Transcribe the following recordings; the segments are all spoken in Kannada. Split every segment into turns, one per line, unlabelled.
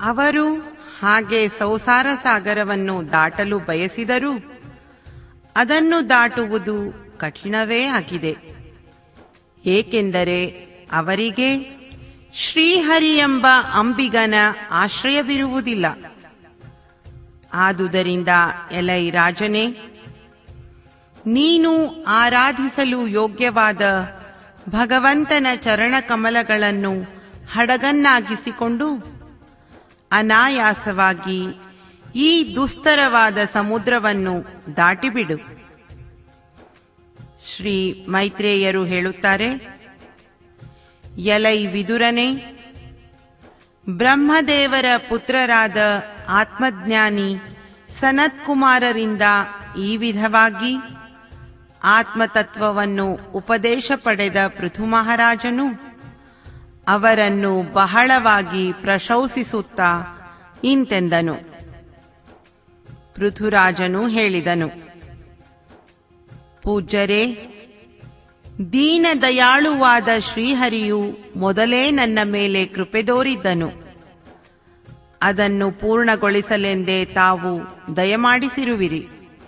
ಅವರು ಹಾಗೆ ಸಂಸಾರ ಸಾಗರವನ್ನು ದಾಟಲು ಬಯಸಿದರೂ ಅದನ್ನು ದಾಟುವುದು ಕಠಿಣವೇ ಆಗಿದೆ ಏಕೆಂದರೆ ಅವರಿಗೆ ಶ್ರೀಹರಿ ಎಂಬ ಅಂಬಿಗನ ಆಶ್ರಯವಿರುವುದಿಲ್ಲ ಆದುದರಿಂದ ಎಲೈ ರಾಜನೇ ನೀನು ಆರಾಧಿಸಲು ಯೋಗ್ಯವಾದ ಭಗವಂತನ ಚರಣ ಕಮಲಗಳನ್ನು ಹಡಗನ್ನಾಗಿಸಿಕೊಂಡು ಅನಾಯಾಸವಾಗಿ ಈ ದುಸ್ತರವಾದ ಸಮುದ್ರವನ್ನು ದಾಟಿಬಿಡು ಶ್ರೀ ಮೈತ್ರೇಯರು ಹೇಳುತ್ತಾರೆ ಎಲೈ ವಿದುರನೆ ಬ್ರಹ್ಮದೇವರ ಪುತ್ರರಾದ ಆತ್ಮಜ್ಞಾನಿ ಸನತ್ಕುಮಾರರಿಂದ ಈ ವಿಧವಾಗಿ ಆತ್ಮತತ್ವವನ್ನು ಉಪದೇಶ ಪಡೆದ ಪೃಥು ಮಹಾರಾಜನು ಅವರನ್ನು ಬಹಳವಾಗಿ ಪ್ರಶಂಸಿಸುತ್ತಾ ಇಂತೆಂದನು ಪೃಥುರಾಜನು ಹೇಳಿದನು ಪೂಜ್ಯರೇ ದೀನ ದಯಾಳುವಾದ ಶ್ರೀಹರಿಯು ಮೊದಲೇ ನನ್ನ ಮೇಲೆ ಕೃಪೆ ತೋರಿದ್ದನು ಅದನ್ನು ಪೂರ್ಣಗೊಳಿಸಲೆಂದೇ ತಾವು ದಯಮಾಡಿಸಿರುವಿರಿ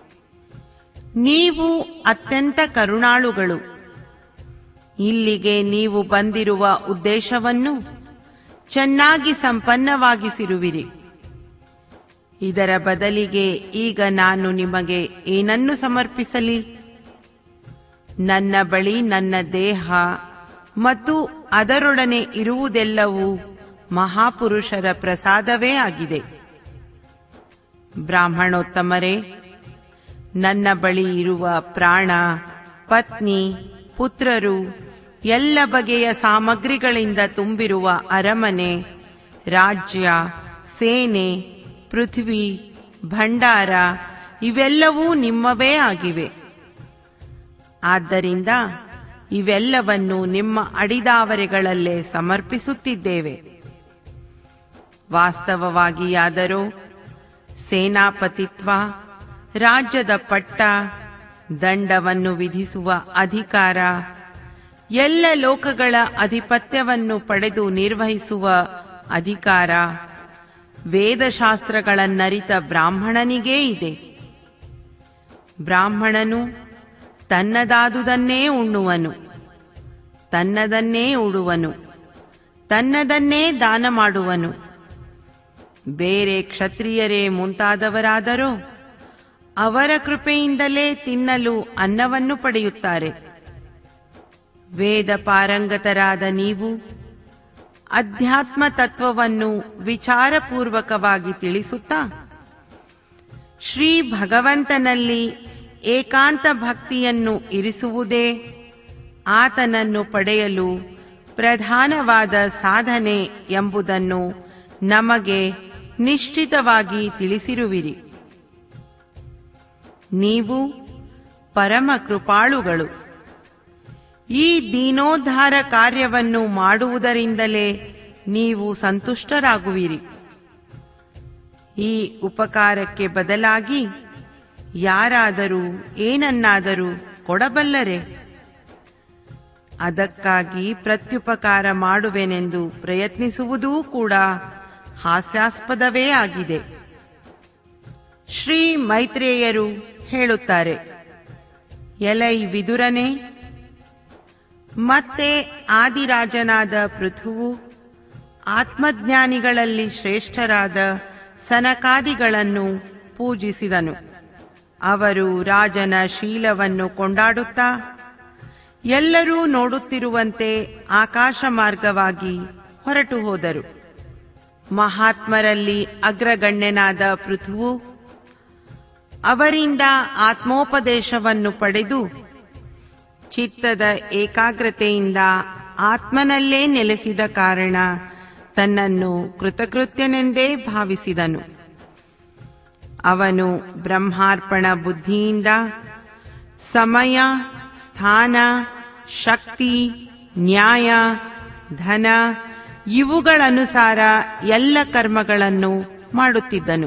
ನೀವು ಅತ್ಯಂತ ಕರುಣಾಳುಗಳು ಇಲ್ಲಿಗೆ ನೀವು ಬಂದಿರುವ ಉದ್ದೇಶವನ್ನು ಚೆನ್ನಾಗಿ ಸಂಪನ್ನವಾಗಿಸಿರುವಿರಿ ಇದರ ಬದಲಿಗೆ ಈಗ ನಾನು ನಿಮಗೆ ಏನನ್ನು ಸಮರ್ಪಿಸಲಿ ನನ್ನ ಬಳಿ ನನ್ನ ದೇಹ ಮತ್ತು ಅದರೊಡನೆ ಇರುವುದೆಲ್ಲವೂ ಮಹಾಪುರುಷರ ಪ್ರಸಾದವೇ ಆಗಿದೆ ಬ್ರಾಹ್ಮಣೋತ್ತಮರೇ ನನ್ನ ಬಳಿ ಇರುವ ಪ್ರಾಣ ಪತ್ನಿ ಪುತ್ರರು ಎಲ್ಲ ಬಗೆಯ ಸಾಮಗ್ರಿಗಳಿಂದ ತುಂಬಿರುವ ಅರಮನೆ ರಾಜ್ಯ ಸೇನೆ ಪೃಥ್ವಿ ಭಂಡಾರ ಇವೆಲ್ಲವೂ ನಿಮ್ಮವೇ ಆಗಿವೆ ಆದ್ದರಿಂದ ಇವೆಲ್ಲವನ್ನು ನಿಮ್ಮ ಅಡಿದಾವರೆಗಳಲ್ಲೇ ಸಮರ್ಪಿಸುತ್ತಿದ್ದೇವೆ ವಾಸ್ತವವಾಗಿಯಾದರೂ ಸೇನಾಪತಿತ್ವ ರಾಜ್ಯದ ಪಟ್ಟ ದಂಡವನ್ನು ವಿಧಿಸುವ ಅಧಿಕಾರ ಎಲ್ಲ ಲೋಕಗಳ ಅಧಿಪತ್ಯವನ್ನು ಪಡೆದು ನಿರ್ವಹಿಸುವ ಅಧಿಕಾರ ವೇದಶಾಸ್ತ್ರಗಳನ್ನರಿತ ಬ್ರಾಹ್ಮಣನಿಗೇ ಇದೆ ಬ್ರಾಹ್ಮಣನು ತನ್ನದಾದುದನ್ನೇ ಉಣ್ಣುವನು ತನ್ನದನ್ನೇ ಉಡುವನು ತನ್ನದನ್ನೇ ದಾನ ಮಾಡುವನು ಬೇರೆ ಕ್ಷತ್ರಿಯರೇ ಮುಂತಾದವರಾದರೂ ಅವರ ಕೃಪೆಯಿಂದಲೇ ತಿನ್ನಲು ಅನ್ನವನ್ನು ಪಡೆಯುತ್ತಾರೆ ವೇದ ಪಾರಂಗತರಾದ ನೀವು ಅಧ್ಯಾತ್ಮ ತತ್ವವನ್ನು ವಿಚಾರಪೂರ್ವಕವಾಗಿ ತಿಳಿಸುತ್ತಾ ಶ್ರೀ ಭಗವಂತನಲ್ಲಿ ಏಕಾಂತ ಭಕ್ತಿಯನ್ನು ಇರಿಸುವುದೇ ಆತನನ್ನು ಪಡೆಯಲು ಪ್ರಧಾನವಾದ ಸಾಧನೆ ಎಂಬುದನ್ನು ನಮಗೆ ನಿಶ್ಚಿತವಾಗಿ ತಿಳಿಸಿರುವಿರಿ ನೀವು ಪರಮ ಕೃಪಾಳುಗಳು ಈ ದೀನೋದ್ಧಾರ ಕಾರ್ಯವನ್ನು ಮಾಡುವುದರಿಂದಲೇ ನೀವು ಸಂತುಷ್ಟರಾಗುವಿರಿ ಈ ಉಪಕಾರಕ್ಕೆ ಬದಲಾಗಿ ಯಾರಾದರೂ ಏನನ್ನಾದರೂ ಕೊಡಬಲ್ಲರೆ ಅದಕ್ಕಾಗಿ ಪ್ರತ್ಯುಪಕಾರ ಮಾಡುವೆನೆಂದು ಪ್ರಯತ್ನಿಸುವುದೂ ಕೂಡ ಹಾಸ್ಯಾಸ್ಪದವೇ ಆಗಿದೆ ಶ್ರೀ ಮೈತ್ರೇಯರು ಹೇಳುತ್ತಾರೆ ಎಲೈ ವಿದುರನೆ ಮತ್ತೆ ಆದಿರಾಜನಾದ ಪೃಥುವು ಆತ್ಮಜ್ಞಾನಿಗಳಲ್ಲಿ ಶ್ರೇಷ್ಠರಾದ ಸನಕಾದಿಗಳನ್ನು ಪೂಜಿಸಿದನು ಅವರು ರಾಜನ ಶೀಲವನ್ನು ಕೊಂಡಾಡುತ್ತಾ ಎಲ್ಲರೂ ನೋಡುತ್ತಿರುವಂತೆ ಆಕಾಶ ಮಾರ್ಗವಾಗಿ ಹೊರಟು ಹೋದರು ಮಹಾತ್ಮರಲ್ಲಿ ಅಗ್ರಗಣ್ಯನಾದ ಪೃಥುವು ಅವರಿಂದ ಆತ್ಮೋಪದೇಶವನ್ನು ಪಡೆದು ಚಿತ್ತದ ಏಕಾಗ್ರತೆಯಿಂದ ಆತ್ಮನಲ್ಲೇ ನೆಲೆಸಿದ ಕಾರಣ ತನ್ನನ್ನು ಕೃತಕೃತ್ಯನೆಂದೇ ಭಾವಿಸಿದನು ಅವನು ಬ್ರಹ್ಮಾರ್ಪಣ ಬುದ್ಧಿಯಿಂದ ಸಮಯ ಸ್ಥಾನ ಶಕ್ತಿ ನ್ಯಾಯ ಧನ ಇವುಗಳನುಸಾರ ಎಲ್ಲ ಕರ್ಮಗಳನ್ನು ಮಾಡುತ್ತಿದ್ದನು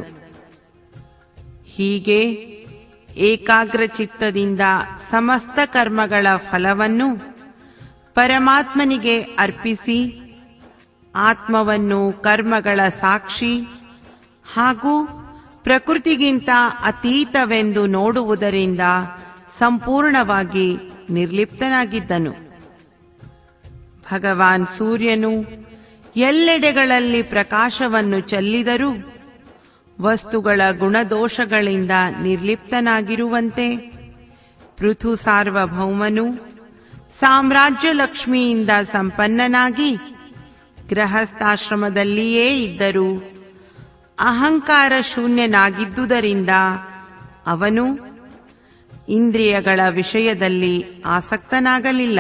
ಹೀಗೆ ಏಕಾಗ್ರ ಚಿತ್ತದಿಂದ ಸಮಸ್ತ ಕರ್ಮಗಳ ಫಲವನ್ನು ಪರಮಾತ್ಮನಿಗೆ ಅರ್ಪಿಸಿ ಆತ್ಮವನ್ನು ಕರ್ಮಗಳ ಸಾಕ್ಷಿ ಹಾಗೂ ಪ್ರಕೃತಿಗಿಂತ ಅತೀತವೆಂದು ನೋಡುವುದರಿಂದ ಸಂಪೂರ್ಣವಾಗಿ ನಿರ್ಲಿಪ್ತನಾಗಿದ್ದನು ಭಗವಾನ್ ಸೂರ್ಯನು ಎಲ್ಲೆಡೆಗಳಲ್ಲಿ ಪ್ರಕಾಶವನ್ನು ಚೆಲ್ಲಿದರೂ ವಸ್ತುಗಳ ಗುಣದೋಷಗಳಿಂದ ನಿರ್ಲಿಪ್ತನಾಗಿರುವಂತೆ ಪೃಥು ಸಾರ್ವಭೌಮನು ಸಾಮ್ರಾಜ್ಯ ಲಕ್ಷ್ಮಿಯಿಂದ ಸಂಪನ್ನನಾಗಿ ಗೃಹಸ್ಥಾಶ್ರಮದಲ್ಲಿಯೇ ಇದ್ದರೂ ಅಹಂಕಾರ ಶೂನ್ಯನಾಗಿದ್ದುದರಿಂದ ಅವನು ಇಂದ್ರಿಯಗಳ ವಿಷಯದಲ್ಲಿ ಆಸಕ್ತನಾಗಲಿಲ್ಲ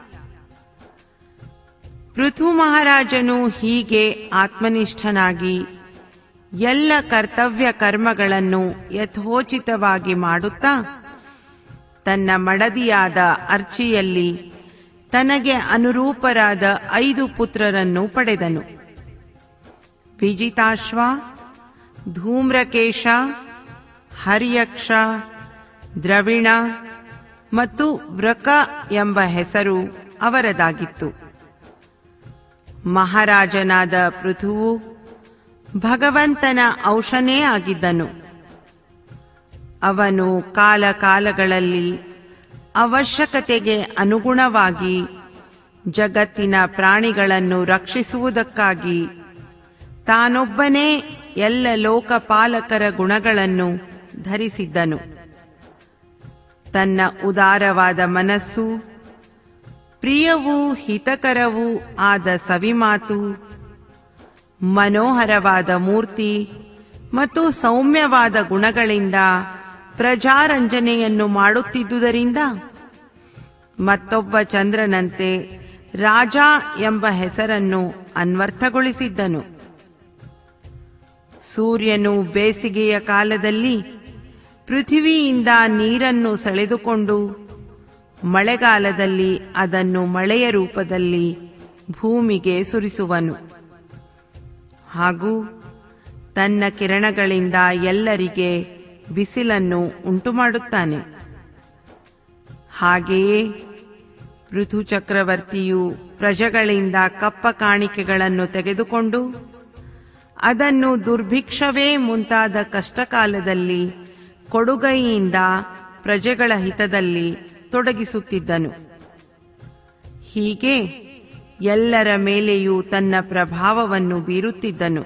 ಪೃಥು ಮಹಾರಾಜನು ಹೀಗೆ ಆತ್ಮನಿಷ್ಠನಾಗಿ ಎಲ್ಲ ಕರ್ತವ್ಯ ಕರ್ಮಗಳನ್ನು ಯಥೋಚಿತವಾಗಿ ಮಾಡುತ್ತಾ ತನ್ನ ಮಡದಿಯಾದ ಅರ್ಚಿಯಲ್ಲಿ ತನಗೆ ಅನುರೂಪರಾದ ಐದು ಪುತ್ರರನ್ನು ಪಡೆದನು ವಿಜಿತಾಶ್ವ ಧೂಮ್ರಕೇಶ ಹರ್ಯಕ್ಷ ದ್ರವಿಣ ಮತ್ತು ವೃಕ ಎಂಬ ಹೆಸರು ಅವರದಾಗಿತ್ತು ಮಹಾರಾಜನಾದ ಪೃಥುವು ಭಗವಂತನ ಔಷನೇ ಆಗಿದ್ದನು ಅವನು ಕಾಲ ಕಾಲಗಳಲ್ಲಿ ಅವಶ್ಯಕತೆಗೆ ಅನುಗುಣವಾಗಿ ಜಗತ್ತಿನ ಪ್ರಾಣಿಗಳನ್ನು ರಕ್ಷಿಸುವುದಕ್ಕಾಗಿ ತಾನೊಬ್ಬನೇ ಎಲ್ಲ ಲೋಕಪಾಲಕರ ಗುಣಗಳನ್ನು ಧರಿಸಿದ್ದನು ತನ್ನ ಉದಾರವಾದ ಮನಸ್ಸು ಪ್ರಿಯವೂ ಹಿತಕರವೂ ಆದ ಸವಿಮಾತು ಮನೋಹರವಾದ ಮೂರ್ತಿ ಮತ್ತು ಸೌಮ್ಯವಾದ ಗುಣಗಳಿಂದ ಪ್ರಜಾರಂಜನೆಯನ್ನು ಮಾಡುತ್ತಿದ್ದುದರಿಂದ ಮತ್ತೊಬ್ಬ ಚಂದ್ರನಂತೆ ರಾಜ ಎಂಬ ಹೆಸರನ್ನು ಅನ್ವರ್ಥಗೊಳಿಸಿದ್ದನು ಸೂರ್ಯನು ಬೇಸಿಗೆಯ ಕಾಲದಲ್ಲಿ ಪೃಥ್ವಿಯಿಂದ ನೀರನ್ನು ಸೆಳೆದುಕೊಂಡು ಮಳೆಗಾಲದಲ್ಲಿ ಅದನ್ನು ಮಳೆಯ ರೂಪದಲ್ಲಿ ಭೂಮಿಗೆ ಸುರಿಸುವನು ಹಾಗೂ ತನ್ನ ಕಿರಣಗಳಿಂದ ಎಲ್ಲರಿಗೆ ಬಿಸಿಲನ್ನು ಉಂಟುಮಾಡುತ್ತಾನೆ ಹಾಗೆಯೇ ಋತು ಚಕ್ರವರ್ತಿಯು ಪ್ರಜೆಗಳಿಂದ ಕಪ್ಪ ಕಾಣಿಕೆಗಳನ್ನು ತೆಗೆದುಕೊಂಡು ಅದನ್ನು ದುರ್ಭಿಕ್ಷವೇ ಮುಂತಾದ ಕಷ್ಟಕಾಲದಲ್ಲಿ ಕೊಡುಗೈಯಿಂದ ಪ್ರಜೆಗಳ ಹಿತದಲ್ಲಿ ತೊಡಗಿಸುತ್ತಿದ್ದನು ಹೀಗೆ ಎಲ್ಲರ ಮೇಲೆಯೂ ತನ್ನ ಪ್ರಭಾವವನ್ನು ಬೀರುತ್ತಿದ್ದನು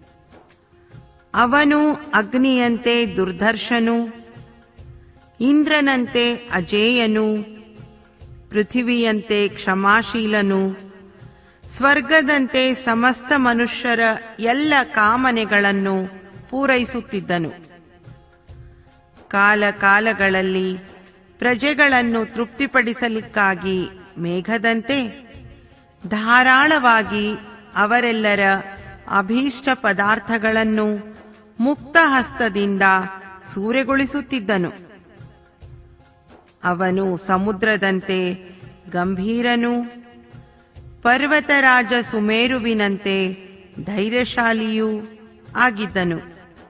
ಅವನು ಅಗ್ನಿಯಂತೆ ದುರ್ಧರ್ಷನು ಇಂದ್ರನಂತೆ ಅಜೇಯನು ಪೃಥಿವಿಯಂತೆ ಕ್ಷಮಾಶೀಲನು ಸ್ವರ್ಗದಂತೆ ಸಮಸ್ತ ಮನುಷ್ಯರ ಎಲ್ಲ ಕಾಮನೆಗಳನ್ನು ಪೂರೈಸುತ್ತಿದ್ದನು ಕಾಲ ಕಾಲಗಳಲ್ಲಿ ಪ್ರಜೆಗಳನ್ನು ತೃಪ್ತಿಪಡಿಸಲಿಕ್ಕಾಗಿ ಮೇಘದಂತೆ ಧಾರಾಳವಾಗಿ ಅವರೆಲ್ಲರ ಅಭೀಷ್ಟ ಪದಾರ್ಥಗಳನ್ನು ಮುಕ್ತ ಹಸ್ತದಿಂದ ಸೂರೆಗೊಳಿಸುತ್ತಿದ್ದನು ಅವನು ಸಮುದ್ರದಂತೆ ಗಂಭೀರನು ಪರ್ವತರಾಜ ಸುಮೇರುವಿನಂತೆ ಧೈರ್ಯಶಾಲಿಯೂ ಆಗಿದ್ದನು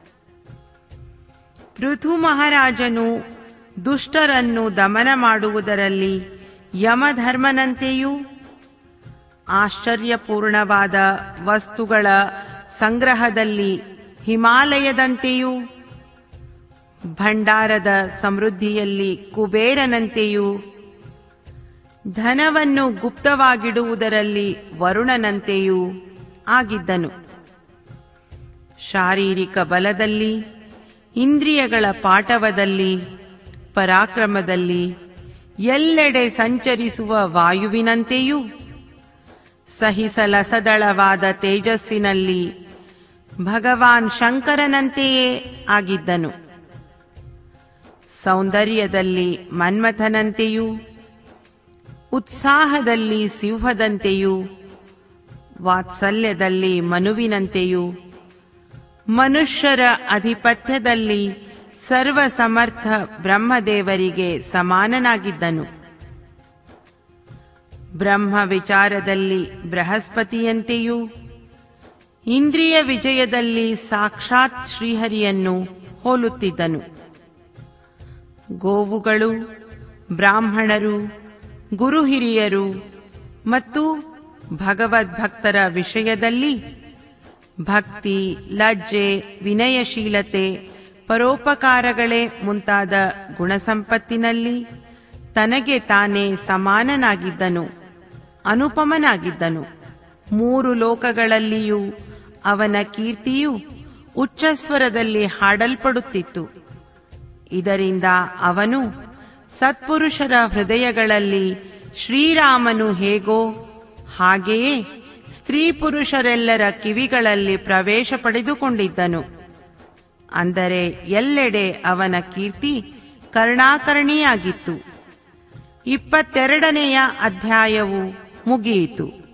ಪೃಥು ಮಹಾರಾಜನು ದುಷ್ಟರನ್ನು ದಮನ ಮಾಡುವುದರಲ್ಲಿ ಯಮಧರ್ಮನಂತೆಯೂ ಆಶ್ಚರ್ಯಪೂರ್ಣವಾದ ವಸ್ತುಗಳ ಸಂಗ್ರಹದಲ್ಲಿ ಹಿಮಾಲಯದಂತೆಯೂ ಭಂಡಾರದ ಸಮೃದ್ಧಿಯಲ್ಲಿ ಕುಬೇರನಂತೆಯೂ ಧನವನ್ನು ಗುಪ್ತವಾಗಿಡುವುದರಲ್ಲಿ ವರುಣನಂತೆಯೂ ಆಗಿದ್ದನು ಶಾರೀರಿಕ ಬಲದಲ್ಲಿ ಇಂದ್ರಿಯಗಳ ಪಾಠವದಲ್ಲಿ ಪರಾಕ್ರಮದಲ್ಲಿ ಎಲ್ಲೆಡೆ ಸಂಚರಿಸುವ ವಾಯುವಿನಂತೆಯೂ ಸಹಿಸಲಸದಳವಾದ ತೇಜಸ್ಸಿನಲ್ಲಿ ಭಗವಾನ್ ಶಂಕರನಂತೆಯೇ ಆಗಿದ್ದನು ಸೌಂದರ್ಯದಲ್ಲಿ ಮನ್ಮಥನಂತೆಯೂ ಉತ್ಸಾಹದಲ್ಲಿ ಸಿಂಹದಂತೆಯೂ ವಾತ್ಸಲ್ಯದಲ್ಲಿ ಮನುವಿನಂತೆಯೂ ಮನುಷ್ಯರ ಅಧಿಪತ್ಯದಲ್ಲಿ ಸರ್ವಸಮರ್ಥ ಬ್ರಹ್ಮದೇವರಿಗೆ ಸಮಾನನಾಗಿದ್ದನು ಬ್ರಹ್ಮ ವಿಚಾರದಲ್ಲಿ ಬೃಹಸ್ಪತಿಯಂತೆಯೂ ಇಂದ್ರಿಯ ವಿಜಯದಲ್ಲಿ ಸಾಕ್ಷಾತ್ ಶ್ರೀಹರಿಯನ್ನು ಹೋಲುತ್ತಿದ್ದನು ಗೋವುಗಳು ಬ್ರಾಹ್ಮಣರು ಗುರು ಹಿರಿಯರು ಮತ್ತು ಭಗವದ್ಭಕ್ತರ ವಿಷಯದಲ್ಲಿ ಭಕ್ತಿ ಲಜ್ಜೆ ವಿನಯಶೀಲತೆ ಪರೋಪಕಾರಗಳೇ ಮುಂತಾದ ಗುಣಸಂಪತ್ತಿನಲ್ಲಿ ತನಗೆ ತಾನೇ ಸಮಾನನಾಗಿದ್ದನು ಅನುಪಮನಾಗಿದ್ದನು ಮೂರು ಲೋಕಗಳಲ್ಲಿಯೂ ಅವನ ಕೀರ್ತಿಯು ಉಚ್ಚಸ್ವರದಲ್ಲಿ ಹಾಡಲ್ಪಡುತ್ತಿತ್ತು ಇದರಿಂದ ಅವನು ಸತ್ಪುರುಷರ ಹೃದಯಗಳಲ್ಲಿ ಶ್ರೀರಾಮನು ಹೇಗೋ ಹಾಗೆಯೇ ಸ್ತ್ರೀ ಪುರುಷರೆಲ್ಲರ ಕಿವಿಗಳಲ್ಲಿ ಪ್ರವೇಶ ಪಡೆದುಕೊಂಡಿದ್ದನು ಅಂದರೆ ಎಲ್ಲೆಡೆ ಅವನ ಕೀರ್ತಿ ಕರ್ಣಾಕರ್ಣಿಯಾಗಿತ್ತು ಇಪ್ಪತ್ತೆರಡನೆಯ ಅಧ್ಯಾಯವು ಮುಗಿಯಿತು